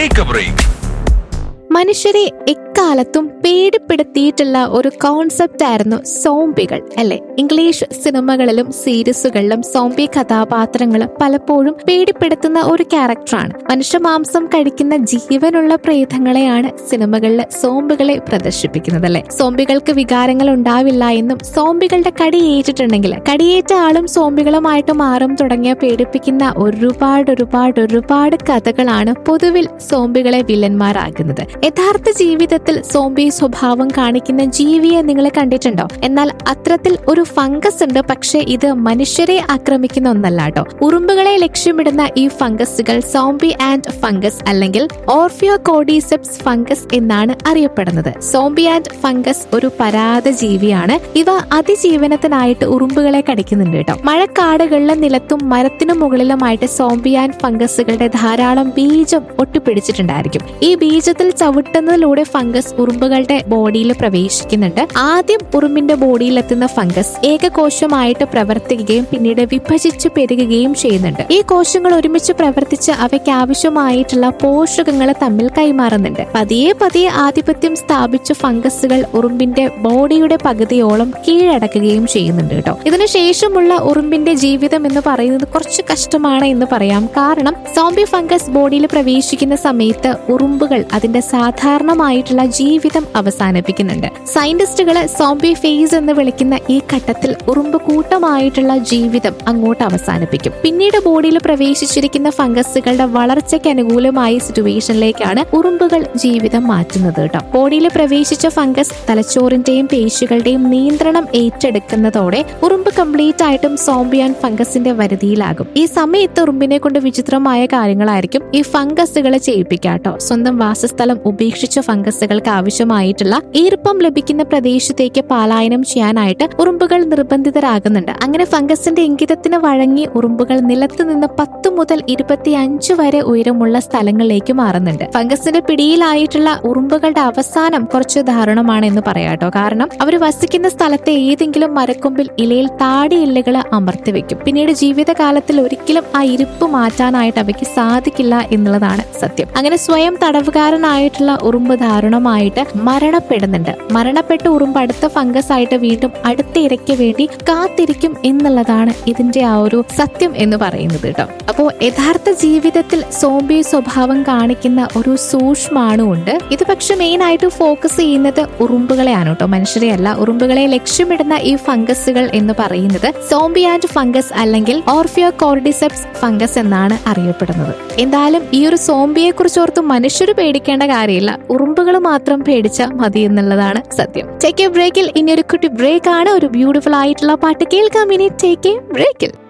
take A break മനുഷ്യരെ എക്കാലത്തും പേടിപ്പെടുത്തിയിട്ടുള്ള ഒരു കോൺസെപ്റ്റ് ആയിരുന്നു സോംബികൾ അല്ലെ ഇംഗ്ലീഷ് സിനിമകളിലും സീരീസുകളിലും സോംബി കഥാപാത്രങ്ങൾ പലപ്പോഴും പേടിപ്പെടുത്തുന്ന ഒരു ക്യാരക്ടറാണ് മനുഷ്യമാംസം കഴിക്കുന്ന ജീവനുള്ള പ്രേതങ്ങളെയാണ് സിനിമകളിൽ സോംബികളെ പ്രദർശിപ്പിക്കുന്നത് അല്ലെ സോംബികൾക്ക് വികാരങ്ങൾ ഉണ്ടാവില്ല എന്നും സോംബികളുടെ കടിയേറ്റിട്ടുണ്ടെങ്കിൽ കടിയേറ്റ ആളും സോംബികളുമായിട്ട് മാറും തുടങ്ങിയ പേടിപ്പിക്കുന്ന ഒരുപാട് ഒരുപാട് ഒരുപാട് കഥകളാണ് പൊതുവിൽ സോംബികളെ വില്ലന്മാരാകുന്നത് യഥാർത്ഥ ജീവിതത്തിൽ സോംബി സ്വഭാവം കാണിക്കുന്ന ജീവിയെ നിങ്ങൾ കണ്ടിട്ടുണ്ടോ എന്നാൽ അത്തരത്തിൽ ഒരു ഫംഗസ് ഉണ്ട് പക്ഷെ ഇത് മനുഷ്യരെ ആക്രമിക്കുന്ന ഒന്നല്ല കേട്ടോ ഉറുമ്പുകളെ ലക്ഷ്യമിടുന്ന ഈ ഫംഗസുകൾ സോംബി ആൻഡ് ഫംഗസ് അല്ലെങ്കിൽ ഓർഫിയോ കോഡീസെപ്സ് ഫംഗസ് എന്നാണ് അറിയപ്പെടുന്നത് സോംബി ആൻഡ് ഫംഗസ് ഒരു പരാത ജീവിയാണ് ഇവ അതിജീവനത്തിനായിട്ട് ഉറുമ്പുകളെ കടിക്കുന്നുണ്ട് കേട്ടോ മഴക്കാടുകളിലും നിലത്തും മരത്തിനു മുകളിലുമായിട്ട് സോംബി ആൻഡ് ഫംഗസുകളുടെ ധാരാളം ബീജം ഒട്ടിപ്പിടിച്ചിട്ടുണ്ടായിരിക്കും ഈ ബീജത്തിൽ ചവിട്ടുന്നതിലൂടെ ഫംഗസ് ഉറുമ്പുകളുടെ ബോഡിയിൽ പ്രവേശിക്കുന്നുണ്ട് ആദ്യം ഉറുമ്പിന്റെ ബോഡിയിൽ എത്തുന്ന ഫംഗസ് ഏകകോശമായിട്ട് പ്രവർത്തിക്കുകയും പിന്നീട് വിഭജിച്ച് പെരുകുകയും ചെയ്യുന്നുണ്ട് ഈ കോശങ്ങൾ ഒരുമിച്ച് പ്രവർത്തിച്ച് അവയ്ക്ക് ആവശ്യമായിട്ടുള്ള പോഷകങ്ങൾ തമ്മിൽ കൈമാറുന്നുണ്ട് പതിയെ പതിയെ ആധിപത്യം സ്ഥാപിച്ച ഫംഗസുകൾ ഉറുമ്പിന്റെ ബോഡിയുടെ പകുതിയോളം കീഴടക്കുകയും ചെയ്യുന്നുണ്ട് കേട്ടോ ഇതിനുശേഷമുള്ള ഉറുമ്പിന്റെ ജീവിതം എന്ന് പറയുന്നത് കുറച്ച് കഷ്ടമാണ് എന്ന് പറയാം കാരണം സോംബി ഫംഗസ് ബോഡിയിൽ പ്രവേശിക്കുന്ന സമയത്ത് ഉറുമ്പുകൾ അതിന്റെ സാധാരണമായിട്ടുള്ള ജീവിതം അവസാനിപ്പിക്കുന്നുണ്ട് സയന്റിസ്റ്റുകൾ സോംബി ഫേസ് എന്ന് വിളിക്കുന്ന ഈ ഘട്ടത്തിൽ ഉറുമ്പ് കൂട്ടമായിട്ടുള്ള ജീവിതം അങ്ങോട്ട് അവസാനിപ്പിക്കും പിന്നീട് ബോഡിയിൽ പ്രവേശിച്ചിരിക്കുന്ന ഫംഗസുകളുടെ വളർച്ചയ്ക്ക് അനുകൂലമായ സിറ്റുവേഷനിലേക്കാണ് ഉറുമ്പുകൾ ജീവിതം മാറ്റുന്നത് കേട്ടോ ബോഡിയിൽ പ്രവേശിച്ച ഫംഗസ് തലച്ചോറിന്റെയും പേശികളുടെയും നിയന്ത്രണം ഏറ്റെടുക്കുന്നതോടെ ഉറുമ്പ് കംപ്ലീറ്റ് ആയിട്ടും സോംബിയാൻ ഫംഗസിന്റെ വരുതിയിലാകും ഈ സമയത്ത് ഉറുമ്പിനെ കൊണ്ട് വിചിത്രമായ കാര്യങ്ങളായിരിക്കും ഈ ഫംഗസുകളെ ചെയ്യിപ്പിക്കാട്ടോ സ്വന്തം വാസസ്ഥലം ഉപേക്ഷിച്ച ഫംഗസുകൾക്ക് ആവശ്യമായിട്ടുള്ള ഈർപ്പം ലഭിക്കുന്ന പ്രദേശത്തേക്ക് പലായനം ചെയ്യാനായിട്ട് ഉറുമ്പുകൾ നിർബന്ധിതരാകുന്നുണ്ട് അങ്ങനെ ഫംഗസിന്റെ ഇംഗിതത്തിന് വഴങ്ങി ഉറുമ്പുകൾ നിലത്ത് നിന്ന് പത്ത് മുതൽ ഇരുപത്തി അഞ്ച് വരെ ഉയരമുള്ള സ്ഥലങ്ങളിലേക്ക് മാറുന്നുണ്ട് ഫംഗസിന്റെ പിടിയിലായിട്ടുള്ള ഉറുമ്പുകളുടെ അവസാനം കുറച്ച് ദാരുണമാണ് എന്ന് പറയാട്ടോ കാരണം അവർ വസിക്കുന്ന സ്ഥലത്തെ ഏതെങ്കിലും മരക്കൊമ്പിൽ ഇലയിൽ താടി ഇലകൾ അമർത്തി വെക്കും പിന്നീട് ജീവിതകാലത്തിൽ ഒരിക്കലും ആ ഇരിപ്പ് മാറ്റാനായിട്ട് അവയ്ക്ക് സാധിക്കില്ല എന്നുള്ളതാണ് സത്യം അങ്ങനെ സ്വയം തടവുകാരനായിട്ടുള്ള ഉറുമ്പ് ദാരുണമായിട്ട് മരണപ്പെടുന്നുണ്ട് മരണപ്പെട്ട ഉറുമ്പ് അടുത്ത ഫംഗസ് ആയിട്ട് വീണ്ടും അടുത്ത ഇരയ്ക്ക് വേണ്ടി കാത്തിരിക്കും എന്നുള്ളതാണ് ഇതിന്റെ ആ ഒരു സത്യം എന്ന് പറയുന്നത് കേട്ടോ അപ്പോ യഥാർത്ഥ ജീവിതത്തിൽ സോംബി സ്വഭാവം കാണിക്കുന്ന ഒരു സൂക്ഷ്മാണുണ്ട് ഇത് പക്ഷെ മെയിൻ ആയിട്ട് ഫോക്കസ് ചെയ്യുന്നത് ഉറുമ്പുകളെയാണ് കേട്ടോ മനുഷ്യരെ അല്ല ഉറുമ്പുകളെ ലക്ഷ്യമിടുന്ന ഈ ഫംഗസുകൾ എന്ന് പറയുന്നത് സോംബി ആൻഡ് ഫംഗസ് അല്ലെങ്കിൽ ഓർഫിയോ കോർഡിസെപ്സ് ഫംഗസ് എന്നാണ് അറിയപ്പെടുന്നത് എന്തായാലും ഈ ഒരു സോംബിയെ കുറിച്ച് ഓർത്ത് മനുഷ്യർ പേടിക്കേണ്ട കാര്യമില്ല ഉറുമ്പുകൾ മാത്രം പേടിച്ചാൽ മതി എന്നുള്ളതാണ് സത്യം ടേക്ക് എ ബ്രേക്കിൽ ഇനി ഒരു കുട്ടി ബ്രേക്ക് ആണ് ഒരു ബ്യൂട്ടിഫുൾ ആയിട്ടുള്ള പാട്ട് കേൾക്കാം ഇനി ടേക്ക് എ ബ്രേക്കിൽ